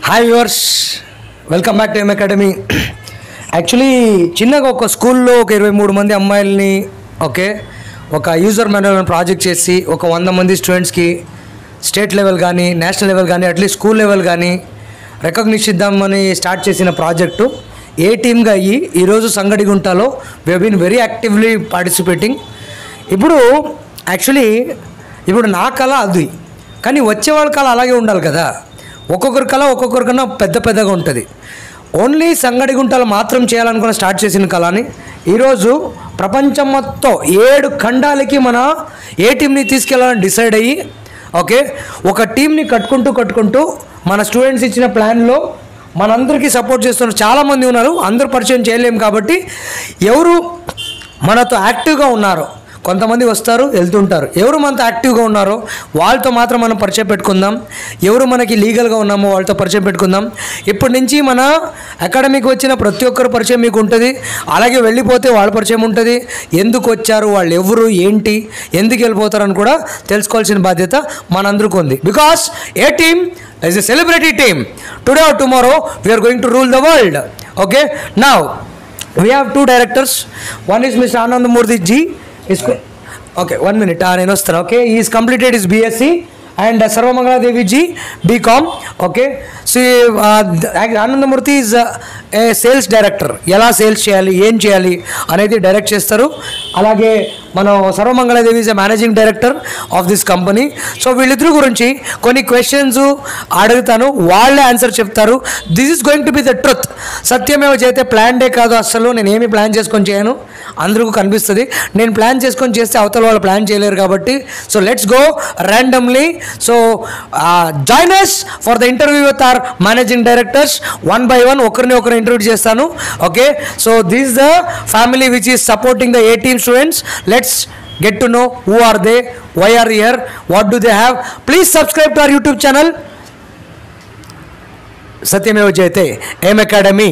Hi viewers welcome back to M academy actually చిన్నగా ఒక స్కూల్లో ఒక ఇరవై మూడు మంది అమ్మాయిల్ని ఓకే ఒక యూజర్ మాన్యువల్ ప్రాజెక్ట్ చేసి ఒక వంద మంది స్టూడెంట్స్కి స్టేట్ లెవెల్ కానీ నేషనల్ లెవెల్ కానీ అట్లీస్ట్ స్కూల్ లెవెల్ కానీ రికగ్నిషన్ ఇద్దామని స్టార్ట్ చేసిన ప్రాజెక్టు ఏ టీమ్గా అయ్యి ఈరోజు సంగడిగుంటలో we been very actively participating ఇప్పుడు యాక్చువల్లీ ఇప్పుడు నా కళ అది కానీ వచ్చే వాళ్ళ కళ అలాగే ఉండాలి కదా ఒక్కొక్కరి కళ ఒక్కొక్కరికన్నా పెద్ద పెద్దగా ఉంటుంది ఓన్లీ సంగడిగుంటలు మాత్రం చేయాలనుకున్న స్టార్ట్ చేసిన కళని ఈరోజు ప్రపంచం మొత్తం ఏడు ఖండాలకి మన ఏ టీంని తీసుకెళ్ళాలని డిసైడ్ అయ్యి ఓకే ఒక టీంని కట్టుకుంటూ కట్టుకుంటూ మన స్టూడెంట్స్ ఇచ్చిన ప్లాన్లో మనందరికీ సపోర్ట్ చేస్తున్న చాలామంది ఉన్నారు అందరూ పరిచయం చేయలేము కాబట్టి ఎవరు మనతో యాక్టివ్గా ఉన్నారో కొంతమంది వస్తారు వెళ్తుంటారు ఎవరు మనతో యాక్టివ్గా ఉన్నారో వాళ్ళతో మాత్రం మనం పరిచయం పెట్టుకుందాం ఎవరు మనకి లీగల్గా ఉన్నామో వాళ్ళతో పరిచయం పెట్టుకుందాం ఇప్పటి నుంచి మన అకాడమీకి వచ్చిన ప్రతి ఒక్కరు పరిచయం మీకు ఉంటుంది అలాగే వెళ్ళిపోతే వాళ్ళ పరిచయం ఉంటుంది ఎందుకు వచ్చారు వాళ్ళు ఎవరు ఏంటి ఎందుకు వెళ్ళిపోతారని కూడా తెలుసుకోవాల్సిన బాధ్యత మనందరికీ ఉంది because A team is a celebrity team today or tomorrow we're going to rule the world okay now we have two directors one is mr anandamurthy ji is okay one minute ah నేను వస్తాను okay he is completed his bsc and uh, sarvamangala devi ji bcom okay so uh, Anandamurthy is a sales director ఎలా sales చేయాలి ఏం చేయాలి అనేది direct చేస్తారు అలాగే మనం Sarvamangaladevi is a managing director of this company so వీళ్ళిద్దరు గురించి కొన్ని క్వశ్చన్స్ అడుగుతాను వాళ్ళే ఆన్సర్ చెప్తారు this is going to be the truth Satyameva చేస్తే ప్లాన్ డే కాదు అసలు నేను ఏమి ప్లాన్ చేసుకొని చేయను అందరికీ కనిపిస్తుంది నేను ప్లాన్ చేసుకొని చేస్తే అవతల వాళ్ళు ప్లాన్ చేయలేరు కాబట్టి so let's go randomly so joiners for the interview with our managing directors one by one ఒకరిని ఒకరు ఇంటర్వ్యూ చేస్తాను okay so this the family which is supporting the A team students let's get to know who are they why are here what do they have please subscribe to our YouTube channel Satyameva Jayate M academy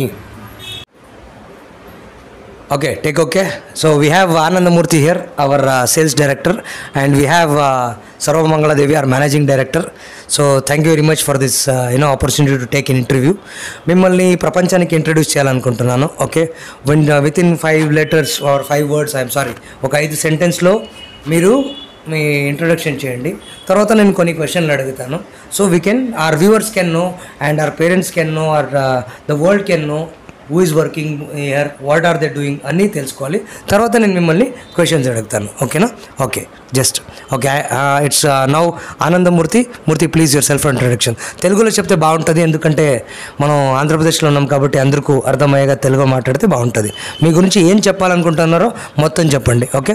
Okay, take okay. So we have Anandamurthy here, our uh, sales director, and we have uh, Sarva Mangala Devi, our managing director. So thank you very much for this uh, you know opportunity to take an interview. మిమ్మల్ని ప్రపంచానికి introduce చేయాలనుకుంటున్నాను okay win within five letters or five words I'm sorry ఒక ఐదు సెంటెన్స్లో మీరు మీ introduction చేయండి తర్వాత నేను కొన్ని క్వశ్చన్లు అడుగుతాను so we can our viewers can know and our parents can know or the world can know who is working here what are they doing అన్నీ తెలుసుకోవాలి తర్వాత నేను మిమ్మల్ని క్వశ్చన్స్ అడుగుతాను ఓకేనా okay just okay it's now Anandamurthy Murthy please your self introduction తెలుగులో చెప్తే బాగుంటుంది ఎందుకంటే మనం ఆంధ్రప్రదేశ్లో ఉన్నాం కాబట్టి అందరికీ అర్థమయ్యేగా తెలుగు మాట్లాడితే బాగుంటుంది మీ గురించి ఏం చెప్పాలనుకుంటున్నారో మొత్తం చెప్పండి ఓకే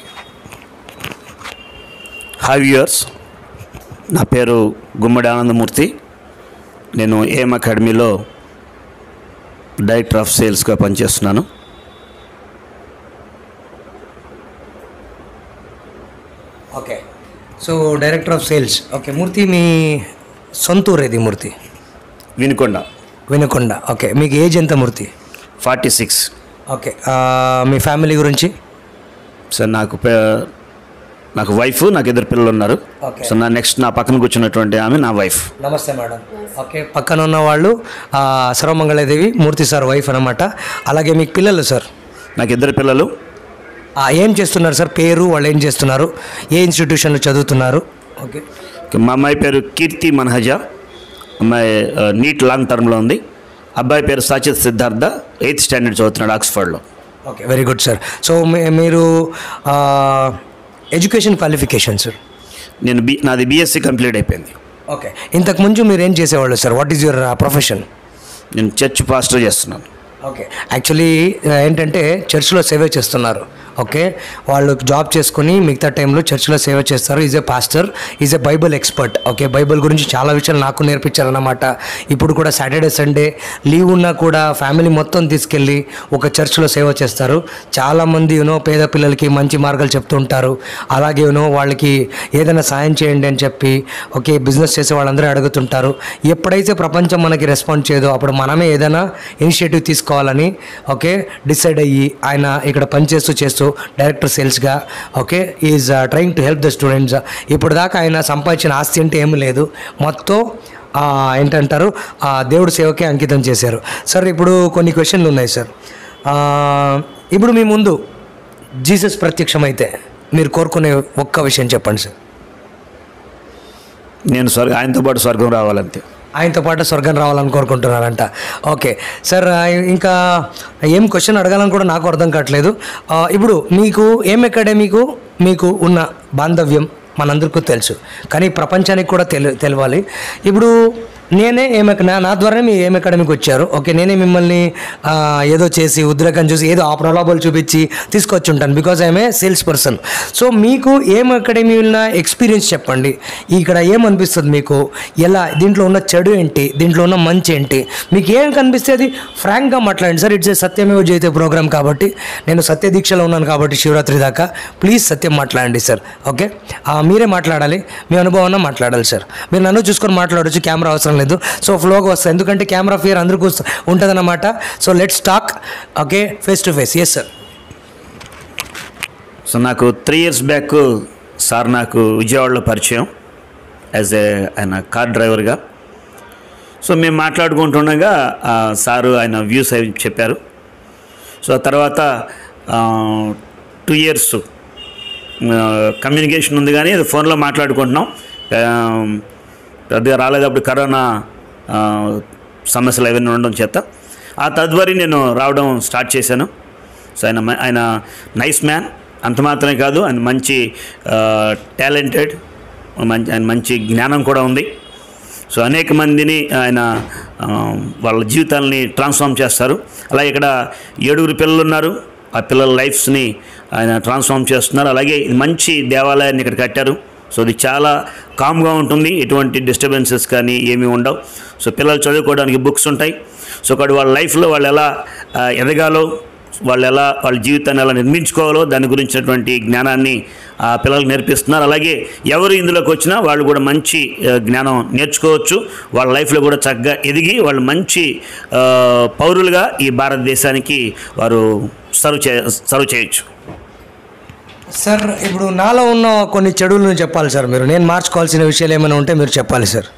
హాయ్ వ్యూయర్స్ నా పేరు గుమ్మడి ఆనందమూర్తి నేను ఏఎం అకాడమీలో డైరెక్టర్ ఆఫ్ సేల్స్గా పనిచేస్తున్నాను okay so director of sales okay Murthy మీ సొంత ఊరు ఇది మూర్తి వినుకొండ వినుకొండ ఓకే మీకు ఏజ్ ఎంత మూర్తి ఫార్టీ సిక్స్ ఓకే ఆ, మీ ఫ్యామిలీ గురించి సార్ నాకు పే- నాకు వైఫ్ నాకు ఇద్దరు పిల్లలు ఉన్నారు Okay. సో నా నెక్స్ట్ నా పక్కన కూర్చున్నటువంటి ఆమె నా వైఫ్ నమస్తే మేడం ఓకే పక్కన ఉన్న వాళ్ళు ఆ, సర్వమంగళదేవి మూర్తి సార్ వైఫ్ అనమాట అలాగే మీకు పిల్లలు సార్ నాకు ఇద్దరు పిల్లలు ఆ, ఏం చేస్తున్నారు సార్ పేరు వాళ్ళు ఏం చేస్తున్నారు ఏ ఇన్స్టిట్యూషన్లో చదువుతున్నారు ఓకే మా అమ్మాయి పేరు కీర్తి మన్హజ అమ్మాయి ఆ, నీట్ లాంగ్ టర్మ్లో ఉంది అబ్బాయి పేరు సాచిత్ సిద్ధార్థ ఎయిత్ స్టాండర్డ్ చదువుతున్నాడు ఆక్స్ఫర్డ్లో okay very good sir so మీ- మీరు ఎడ్యుకేషన్ క్వాలిఫికేషన్ సార్ నేను బి నాది బీఎస్సీ కంప్లీట్ అయిపోయింది ఓకే ఇంతకు ముందు మీరు ఏం చేసేవాళ్ళు sir what is your profession నేను చర్చ్ పాస్టర్ చేస్తున్నాను ఓకే యాక్చువల్లీ ఏంటంటే చర్చ్లో సేవ చేస్తున్నారు ఓకే వాళ్ళు జాబ్ చేసుకుని మిగతా టైంలో చర్చ్లో సేవ చేస్తారు is a pastor is a Bible expert okay Bible గురించి చాలా విషయాలు నాకు నేర్పించారన్నమాట ఇప్పుడు కూడా సాటర్డే సండే లీవ్ ఉన్నా కూడా ఫ్యామిలీ మొత్తం తీసుకెళ్ళి ఒక చర్చ్లో సేవ చేస్తారు చాలామంది యూనో పేద పిల్లలకి మంచి మార్గాలు చెప్తూ ఉంటారు అలాగే యూనో వాళ్ళకి ఏదైనా సాయం చేయండి అని చెప్పి ఓకే బిజినెస్ చేసే వాళ్ళందరూ అడుగుతుంటారు ఎప్పుడైతే ప్రపంచం మనకి రెస్పాండ్ చేయదో అప్పుడు మనమే ఏదైనా ఇనిషియేటివ్ తీసుకోవాలని ఓకే డిసైడ్ అయ్యి ఆయన ఇక్కడ పనిచేస్తూ చేస్తూ చేస్తూ డైరెక్టర్ సేల్స్గా okay is trying to help the students ఇప్పుడు దాకా ఆయన సంపాదించిన ఆస్తి అంటే ఏమీ లేదు మొత్తం ఆ, ఏంటంటారు ఆ దేవుడి సేవకే అంకితం చేశారు సార్ ఇప్పుడు కొన్ని క్వశ్చన్లు ఉన్నాయి సార్ ఆ, ఇప్పుడు మీ ముందు జీసస్ ప్రత్యక్షమైతే మీరు కోరుకునే ఒక్క విషయం చెప్పండి సార్ నేను స్వర్గ ఆయనతో పాటు స్వర్గం రావాలంతే ఆయనతో పాటు స్వర్గం రావాలని కోరుకుంటున్నారంట ఓకే సార్ ఆ, ఇంకా ఏం క్వశ్చన్ అడగాలని కూడా నాకు అర్థం కావట్లేదు ఆ, ఇప్పుడు మీకు ఏం అకాడమీకు మీకు ఉన్న బాంధవ్యం మనందరికీ తెలుసు కానీ ప్రపంచానికి కూడా తెలి తెలవాలి ఇప్పుడు నేనే ఏం ఎక్క- నా నా ద్వారానే మీ ఏం అకాడమీకి వచ్చారు ఓకే నేనే మిమ్మల్ని ఆ, ఏదో చేసి ఉద్రేకం చూసి ఏదో ఆ ప్రలోభాలు చూపించి తీసుకొచ్చి ఉంటాను because I'm a sales person so మీకు ఏం అకాడమీ ఉన్న ఎక్స్పీరియన్స్ చెప్పండి ఇక్కడ ఏమనిపిస్తుంది మీకు ఎలా దీంట్లో ఉన్న చెడు ఏంటి దీంట్లో ఉన్న మంచి ఏంటి మీకు ఏం కనిపిస్తే అది ఫ్రాంక్గా మాట్లాడండి సార్ ఇట్స్ ఏ సత్యమేవ జయితే ప్రోగ్రామ్ కాబట్టి నేను సత్య దీక్షలో ఉన్నాను కాబట్టి శివరాత్రి దాకా ప్లీజ్ సత్యం మాట్లాడండి సార్ ఓకే ఆ, మీరే మాట్లాడాలి మీ అనుభవం మాట్లాడాలి సార్ మీరు నన్ను చూసుకొని మాట్లాడొచ్చు కెమెరా అవసరం లేదు సో ఫ్లోగా వస్తుంది ఎందుకంటే కెమెరా ఫియర్ అందరికీ వస్తు- ఉంటుందన్నమాట so let's talk okay face to face yes sir so నాకు త్రీ ఇయర్స్ బ్యాక్ సార్ నాకు విజయవాడలో పరిచయం యాజ్ ఏ ఆయన కార్ డ్రైవర్గా సో మేము మాట్లాడుకుంటుండగా ఆ, సారు ఆయన వ్యూస్ అవి చెప్పారు సో ఆ తర్వాత టూ ఇయర్స్ కమ్యూనికేషన్ ఉంది కానీ అది ఫోన్లో మాట్లాడుకుంటున్నాం ఆ, పెద్దగా రాలేదు అప్పుడు కరోనా ఆ, సమస్యలు అవన్నీ ఉండడం చేత ఆ తదుపరి నేను రావడం స్టార్ట్ చేశాను సో ఆయన మ- ఆయన నైస్ మ్యాన్ అంత మాత్రమే కాదు ఆయన మంచి టాలెంటెడ్ మంచి ఆయన మంచి జ్ఞానం కూడా ఉంది సో అనేక మందిని ఆయన ఆ, వాళ్ళ జీవితాలని ట్రాన్స్ఫార్మ్ చేస్తారు అలాగే ఇక్కడ ఏడుగురు పిల్లలు ఉన్నారు ఆ పిల్లల లైఫ్స్ని ఆయన ట్రాన్స్ఫార్మ్ చేస్తున్నారు అలాగే ఇది మంచి దేవాలయాన్ని ఇక్కడ కట్టారు సో ఇది చాలా కామ్గా ఉంటుంది ఎటువంటి డిస్టర్బెన్సెస్ కానీ ఏమీ ఉండవు సో పిల్లలు చదువుకోవడానికి బుక్స్ ఉంటాయి సో అక్కడ వాళ్ళ లైఫ్లో వాళ్ళు ఎలా ఆ, ఎదగాలో వాళ్ళు ఎలా వాళ్ళ జీవితాన్ని ఎలా నిర్మించుకోవాలో దాని గురించినటువంటి జ్ఞానాన్ని ఆ పిల్లలకు నేర్పిస్తున్నారు అలాగే ఎవరు ఇందులోకి వచ్చినా వాళ్ళు కూడా మంచి ఆ, జ్ఞానం నేర్చుకోవచ్చు వాళ్ళ లైఫ్లో కూడా చక్కగా ఎదిగి వాళ్ళు మంచి ఆ, పౌరులుగా ఈ భారతదేశానికి వారు సర్వ్ చే సర్వ్ చేయొచ్చు సార్ ఇప్పుడు నాలో ఉన్న కొన్ని చెడులను చెప్పాలి సార్ మీరు నేను మార్చుకోవాల్సిన విషయాలు ఏమైనా ఉంటే మీరు చెప్పాలి సార్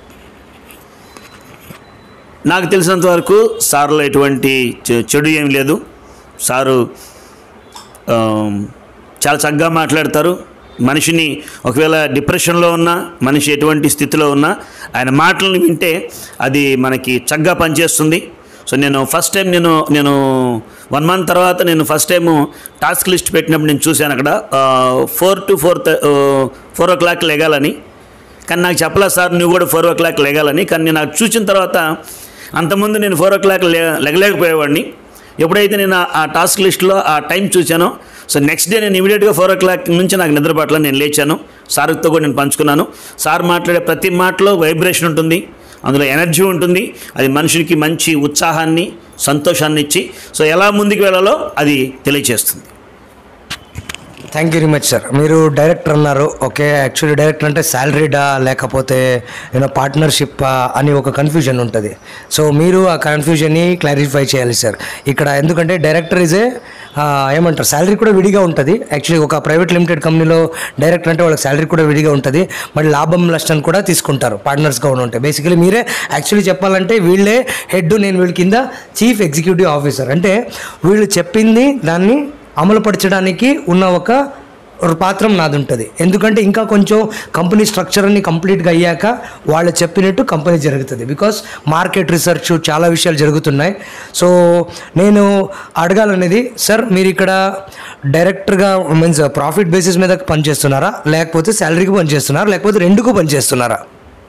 నాకు తెలిసినంత వరకు సార్లో ఎటువంటి చె- చెడు ఏం లేదు సారు ఆ, చాలా చక్కగా మాట్లాడతారు మనిషిని ఒకవేళ డిప్రెషన్లో ఉన్నా మనిషి ఎటువంటి స్థితిలో ఉన్నా ఆయన మాటలను వింటే అది మనకి చక్కగా పనిచేస్తుంది సో నేను ఫస్ట్ టైం నేను నేను వన్ మంత్ తర్వాత నేను ఫస్ట్ టైము టాస్క్ లిస్ట్ పెట్టినప్పుడు నేను చూశాను అక్కడ four to four four o'clock లెగాలని కానీ నాకు చెప్పలేదు సార్ నువ్వు కూడా ఫోర్ ఓ క్లాక్ లెగాలని కానీ నేను నాకు చూసిన తర్వాత అంతకుముందు నేను ఫోర్ ఓ క్లాక్ లే లెగలేకపోయేవాడిని ఎప్పుడైతే నేను ఆ- ఆ టాస్క్ లిస్ట్లో ఆ టైం చూశానో సో నెక్స్ట్ డే నేను ఇమీడియట్గా ఫోర్ ఓ క్లాక్ నుంచి నాకు నిద్ర పట్ల నేను లేచాను సార్తో కూడా నేను పంచుకున్నాను సార్ మాట్లాడే ప్రతి మాటలో వైబ్రేషన్ ఉంటుంది అందులో ఎనర్జీ ఉంటుంది అది మనుషునికి మంచి ఉత్సాహాన్ని సంతోషాన్ని ఇచ్చి సో ఎలా ముందుకు వెళ్ళాలో అది తెలియచేస్తుంది thank you very much sir మీరు డైరెక్టర్ అన్నారు ఓకే యాక్చువల్లీ డైరెక్టర్ అంటే శాలరీడా లేకపోతే యూనో పార్ట్నర్షిప్ అని ఒక కన్ఫ్యూజన్ ఉంటుంది సో మీరు ఆ కన్ఫ్యూజన్ని క్లారిఫై చేయాలి సార్ ఇక్కడ ఎందుకంటే డైరెక్టర్ ఇజ్ ఏ ఏమంటారు శాలరీ కూడా విడిగా ఉంటుంది యాక్చువల్లీ ఒక ప్రైవేట్ లిమిటెడ్ కంపెనీలో డైరెక్టర్ అంటే వాళ్ళకి శాలరీ కూడా విడిగా ఉంటుంది మళ్ళీ లాభం నష్టం కూడా తీసుకుంటారు పార్ట్నర్స్గా ఉంటే బేసికలీ మీరే యాక్చువల్లీ చెప్పాలంటే వీళ్ళే హెడ్ నేను వీళ్ళ కింద చీఫ్ ఎగ్జిక్యూటివ్ ఆఫీసర్ అంటే వీళ్ళు చెప్పింది దాన్ని అమలుపరచడానికి ఉన్న ఒక పాత్రం నాది ఉంటుంది ఎందుకంటే ఇంకా కొంచెం కంపెనీ స్ట్రక్చర్ అన్ని కంప్లీట్గా అయ్యాక వాళ్ళు చెప్పినట్టు కంపెనీ జరుగుతుంది బికాస్ మార్కెట్ రీసెర్చ్ చాలా విషయాలు జరుగుతున్నాయి సో నేను అడగాలనేది సార్ మీరు ఇక్కడ డైరెక్టర్గా మీన్స్ ప్రాఫిట్ బేసిస్ మీద పనిచేస్తున్నారా లేకపోతే శాలరీకి పనిచేస్తున్నారా లేకపోతే రెండుకు పనిచేస్తున్నారా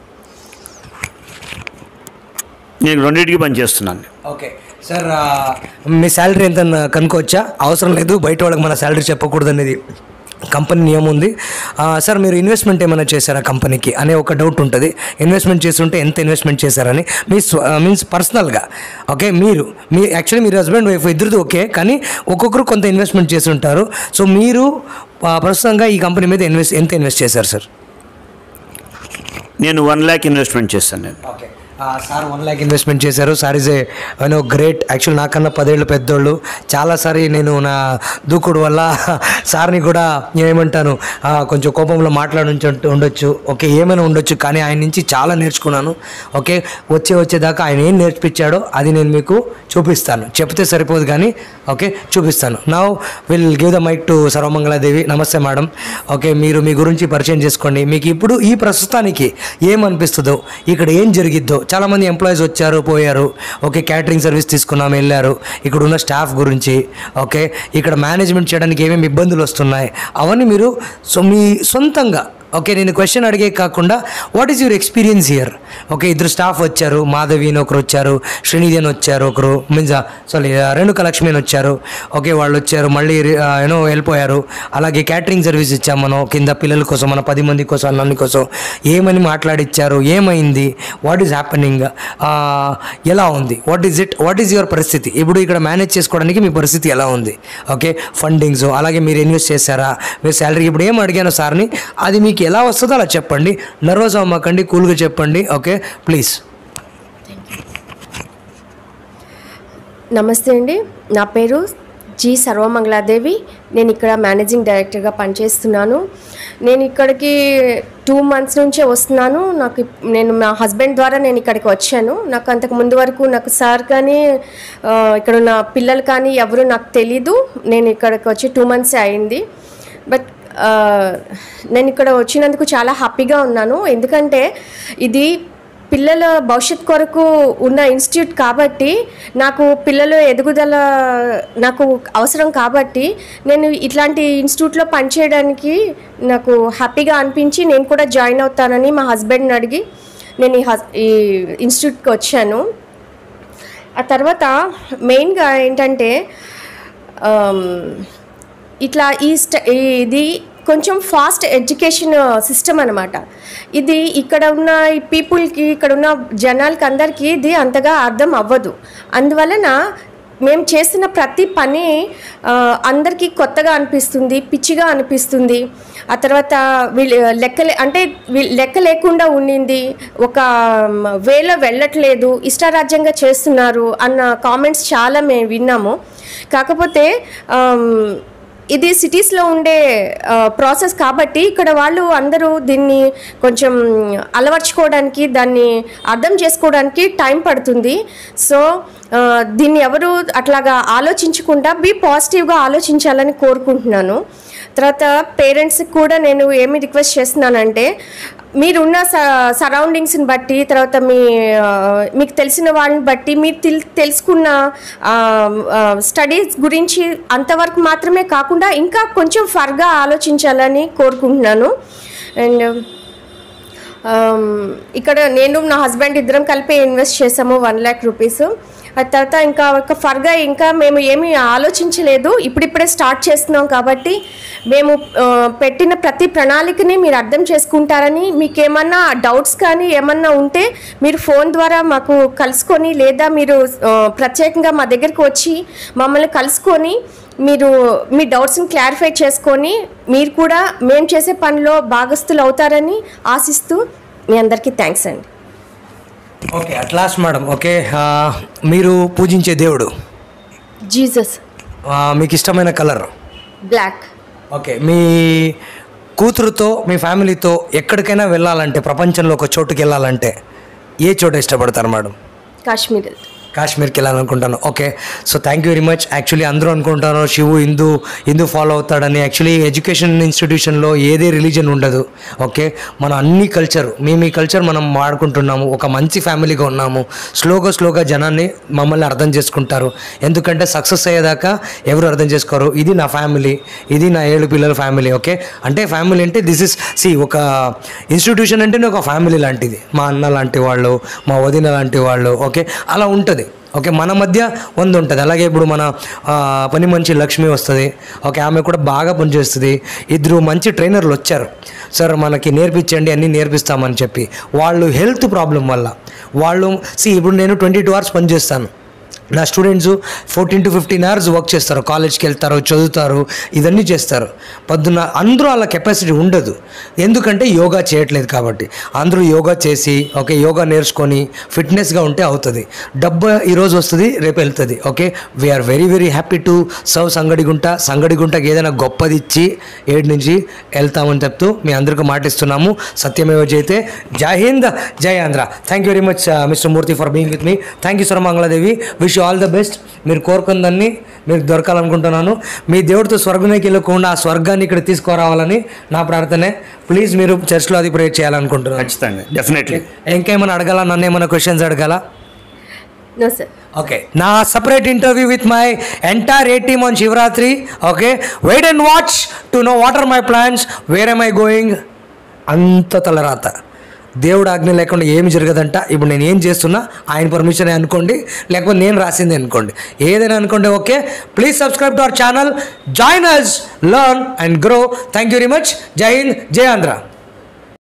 నేను రెండింటికి పనిచేస్తున్నాను ఓకే సార్ ఆ, మీ శాలరీ ఎంత అన్న కనుక్కోవచ్చా అవసరం లేదు బయట వాళ్ళకి మన శాలరీ చెప్పకూడదు అనేది కంపెనీ నియమం ఉంది ఆ, సార్ మీరు ఇన్వెస్ట్మెంట్ ఏమైనా చేశారా కంపెనీకి అనే ఒక డౌట్ ఉంటుంది ఇన్వెస్ట్మెంట్ చేస్తుంటే ఎంత ఇన్వెస్ట్మెంట్ చేశారని మీ మీన్స్ పర్సనల్గా ఓకే మీరు మీ యాక్చువల్లీ మీరు హస్బెండ్ వైఫ్ ఇద్దరిది ఓకే కానీ ఒక్కొక్కరు కొంత ఇన్వెస్ట్మెంట్ చేసి ఉంటారు సో మీరు ఆ, ప్రస్తుతంగా ఈ కంపెనీ మీద ఇన్వెస్ట్ ఎంత ఇన్వెస్ట్ చేశారు సార్ నేను వన్ ల్యాక్ ఇన్వెస్ట్మెంట్ చేశాను నేను okay sir one lakh investment చేశారు sir is a you know great actual నాకన్నా పదేళ్ళు పెద్దోళ్ళు చాలాసారి నేను నా దూకుడు వల్ల సార్ని కూడా ఏమంటాను ఆ, కొంచెం కోపంలో మాట్లాడి ఉండొచ్చు ఓకే ఏమైనా ఉండొచ్చు కానీ ఆయన నుంచి చాలా నేర్చుకున్నాను ఓకే వచ్చే వచ్చేదాకా ఆయన ఏం నేర్పించాడో అది నేను మీకు చూపిస్తాను చెప్తే సరిపోదు కానీ ఓకే చూపిస్తాను నా will give the mic to Sarvamangaladevi నమస్తే మేడం ఓకే మీరు మీ గురించి పరిచయం చేసుకోండి మీకు ఇప్పుడు ఈ ప్రస్తుతానికి ఏమనిపిస్తుందో ఇక్కడ ఏం జరిగిద్దో చాలామంది ఎంప్లాయీస్ వచ్చారు పోయారు ఓకే క్యాటరింగ్ సర్వీస్ తీసుకున్నాం వెళ్ళారు ఇక్కడ ఉన్న స్టాఫ్ గురించి ఓకే ఇక్కడ మేనేజ్మెంట్ చేయడానికి ఏమేమి ఇబ్బందులు వస్తున్నాయి అవన్నీ మీరు సో మీ సొంతంగా ఓకే నేను క్వశ్చన్ అడిగే కాకుండా what is your experience here okay ఇద్దరు స్టాఫ్ వచ్చారు మాధవి అని ఒకరు వచ్చారు శ్రీనిధి అని వచ్చారు ఒకరు మీన్స్ సారీ రేణుక లక్ష్మి అని వచ్చారు ఓకే వాళ్ళు వచ్చారు మళ్ళీ యూనో వెళ్ళిపోయారు అలాగే క్యాటరింగ్ సర్వీస్ ఇచ్చాం మనం కింద పిల్లల కోసం మన పది మంది కోసం అన్ని కోసం ఏమని మాట్లాడిచ్చారు ఏమైంది వాట్ ఈస్ హ్యాపెనింగ్ ఎలా ఉంది what is it what is your పరిస్థితి ఇప్పుడు ఇక్కడ మేనేజ్ చేసుకోవడానికి మీ పరిస్థితి ఎలా ఉంది ఓకే ఫండింగ్స్ అలాగే మీరు ఇన్వెస్ట్ చేశారా మీరు శాలరీ ఇప్పుడు ఏం అడిగాను సార్ని అది మీకు ఎలా వస్తుందో అలా చెప్పండి నర్వస్ అవ్వకండి కూల్గా చెప్పండి ఓకే ప్లీజ్ నమస్తే అండి నా పేరు జి సర్వమంగళాదేవి నేను ఇక్కడ మేనేజింగ్ డైరెక్టర్గా పనిచేస్తున్నాను నేను ఇక్కడికి టూ మంత్స్ నుంచే వస్తున్నాను నాకు ఇప్- నేను మా హస్బెండ్ ద్వారా నేను ఇక్కడికి వచ్చాను నాకు అంతకు ముందు వరకు నాకు సార్ కానీ ఆ, ఇక్కడ ఉన్న పిల్లలు కానీ ఎవరు నాకు తెలీదు నేను ఇక్కడికి వచ్చి టూ మంత్సే అయింది బట్ ఆ, నేను ఇక్కడ వచ్చినందుకు చాలా హ్యాపీగా ఉన్నాను ఎందుకంటే ఇది పిల్లల భవిష్యత్ కొరకు ఉన్న ఇన్స్టిట్యూట్ కాబట్టి నాకు పిల్లల ఎదుగుదల నాకు అవసరం కాబట్టి నేను ఇట్లాంటి ఇన్స్టిట్యూట్లో పనిచేయడానికి నాకు హ్యాపీగా అనిపించి నేను కూడా జాయిన్ అవుతానని మా హస్బెండ్ని అడిగి నేను ఈ హస్ ఈ ఇన్స్టిట్యూట్కి వచ్చాను ఆ తర్వాత మెయిన్గా ఏంటంటే ఆమ్, ఇట్లా ఈ స్ట ఈ- ఇది కొంచెం ఫాస్ట్ ఎడ్యుకేషన్ సిస్టమ్ అనమాట ఇది ఇక్కడ ఉన్న ఈ పీపుల్కి ఇక్కడ ఉన్న జనాలకి అందరికీ ఇది అంతగా అర్థం అవ్వదు అందువలన మేము చేస్తున్న ప్రతి పని ఆ, అందరికీ కొత్తగా అనిపిస్తుంది పిచ్చిగా అనిపిస్తుంది ఆ తర్వాత వీళ్ళు లెక్క లే- అంటే వీళ్ళు లెక్క లేకుండా ఉండింది ఒక మ్, వేలో వెళ్ళట్లేదు ఇష్టారాజ్యంగా చేస్తున్నారు అన్న కామెంట్స్ చాలా మేము విన్నాము కాకపోతే ఆమ్, ఇది సిటీస్లో ఉండే ప్రాసెస్ కాబట్టి ఇక్కడ వాళ్ళు అందరూ దీన్ని కొంచెం అలవర్చుకోవడానికి దాన్ని అర్థం చేసుకోవడానికి టైం పడుతుంది సో ఆ, దీన్ని ఎవరు అట్లాగా ఆలోచించకుండా బీ పాజిటివ్గా ఆలోచించాలని కోరుకుంటున్నాను తర్వాత పేరెంట్స్కి కూడా నేను ఏమి రిక్వెస్ట్ చేస్తున్నానంటే మీరున్న స సరౌండింగ్స్ని బట్టి తర్వాత మీ ఆ, మీకు తెలిసిన వాళ్ళని బట్టి మీరు తెల్ తెలుసుకున్న స్టడీస్ గురించి అంతవరకు మాత్రమే కాకుండా ఇంకా కొంచెం ఫర్గా ఆలోచించాలని కోరుకుంటున్నాను అండ్ ఆమ్, ఇక్కడ నేను నా హస్బెండ్ ఇద్దరం కలిపి ఇన్వెస్ట్ చేసాము వన్ ల్యాక్ రూపీస్ ఆ తర్వాత ఇంకా ఒక ఫర్గా ఇంకా మేము ఏమీ ఆలోచించలేదు ఇప్పుడిప్పుడే స్టార్ట్ చేస్తున్నాం కాబట్టి మేము ఆ, పెట్టిన ప్రతి ప్రణాళికని మీరు అర్థం చేసుకుంటారని మీకు ఏమన్నా డౌట్స్ కానీ ఏమన్నా ఉంటే మీరు ఫోన్ ద్వారా మాకు కలుసుకొని లేదా మీరు ఆ, ప్రత్యేకంగా మా దగ్గరికి వచ్చి మమ్మల్ని కలుసుకొని మీరు మీ డౌట్స్ని క్లారిఫై చేసుకొని మీరు కూడా మేము చేసే పనిలో భాగస్థులు అవుతారని ఆశిస్తూ మీ అందరికీ థ్యాంక్స్ అండి okay at last madam okay ఆ, మీరు పూజించే దేవుడు జీసస్ ఆ, మీకు ఇష్టమైన కలర్ బ్లాక్ ఓకే మీ కూతురుతో మీ ఫ్యామిలీతో ఎక్కడికైనా వెళ్ళాలంటే ప్రపంచంలో ఒక చోటుకి వెళ్ళాలంటే ఏ చోట ఇష్టపడతారు మేడం కాశ్మీర్ కాశ్మీర్కి వెళ్ళాలనుకుంటాను okay so thank you very much actually అందరూ అనుకుంటారు శివు హిందూ హిందూ ఫాలో అవుతాడని యాక్చువల్లీ ఎడ్యుకేషన్ ఇన్స్టిట్యూషన్లో ఏదే రిలీజన్ ఉండదు ఓకే మనం అన్ని కల్చర్ మేము ఈ కల్చర్ మనం వాడుకుంటున్నాము ఒక మంచి ఫ్యామిలీగా ఉన్నాము స్లోగా స్లోగా జనాన్ని మమ్మల్ని అర్థం చేసుకుంటారు ఎందుకంటే సక్సెస్ అయ్యేదాకా ఎవరు అర్థం చేసుకోరు ఇది నా ఫ్యామిలీ ఇది నా ఏడు పిల్లల ఫ్యామిలీ ఓకే అంటే ఫ్యామిలీ అంటే దిస్ ఇస్ సి ఒక ఇన్స్టిట్యూషన్ అంటేనే ఒక ఫ్యామిలీ లాంటిది మా అన్న లాంటి వాళ్ళు మా వదిన లాంటి వాళ్ళు ఓకే అలా ఉంటుంది ఓకే మన మధ్య వంద ఉంటుంది అలాగే ఇప్పుడు మన ఆ, పని మంచి లక్ష్మి వస్తుంది ఓకే ఆమె కూడా బాగా పనిచేస్తుంది ఇద్దరు మంచి ట్రైనర్లు వచ్చారు సార్ మనకి నేర్పించండి అన్నీ నేర్పిస్తామని చెప్పి వాళ్ళు హెల్త్ ప్రాబ్లం వల్ల వాళ్ళు సి ఇప్పుడు నేను ట్వంటీ టూ అవర్స్ పనిచేస్తాను నా students fourteen to fifteen hours work చేస్తారు కాలేజ్కి వెళ్తారు చదువుతారు ఇవన్నీ చేస్తారు పొద్దున్న అందరూ వాళ్ళ కెపాసిటీ ఉండదు ఎందుకంటే యోగా చేయట్లేదు కాబట్టి అందరూ యోగా చేసి ఓకే యోగా నేర్చుకొని ఫిట్నెస్గా ఉంటే అవుతుంది డబ్బు ఈరోజు వస్తుంది రేపు వెళ్తుంది okay we're very very happy to serve Sangadigunta సంగడిగుంటకి ఏదైనా గొప్పది ఇచ్చి ఏడు నుంచి వెళ్తామని చెప్తూ మీ అందరికీ మాటిస్తున్నాము సత్యమేవ జైతే జై హింద్ జై Andhra thank you very much mister Murthy for being with me thank you Sarvamangaladevi wish all the best మీరు కోరుకుందాన్ని మీరు దొరకాలనుకుంటున్నాను మీ దేవుడితో స్వర్గంలోకి వెళ్ళకుండా ఆ స్వర్గాన్ని ఇక్కడ తీసుకురావాలని నా ప్రార్థనే ప్లీజ్ మీరు చర్చ్లో అది ప్రేర్ చేయాలనుకుంటున్నాను ఖచ్చితంగా డెఫినెట్లీ ఇంకేమైనా అడగాల నన్ను ఏమైనా క్వశ్చన్స్ అడగాల నో సార్ ఓకే నా separate interview with my entire A team on Shivaratri okay wait and watch to know what are my plans where am I going అంత తలరాత దేవుడు ఆజ్ఞ లేకుండా ఏమి జరగదంట ఇప్పుడు నేను ఏం చేస్తున్నా ఆయన పర్మిషన్ అనుకోండి లేకపోతే నేను రాసింది అనుకోండి ఏదైనా అనుకోండి okay please subscribe to our channel join us learn and grow thank you very much జై హింద్ జై ఆంధ్ర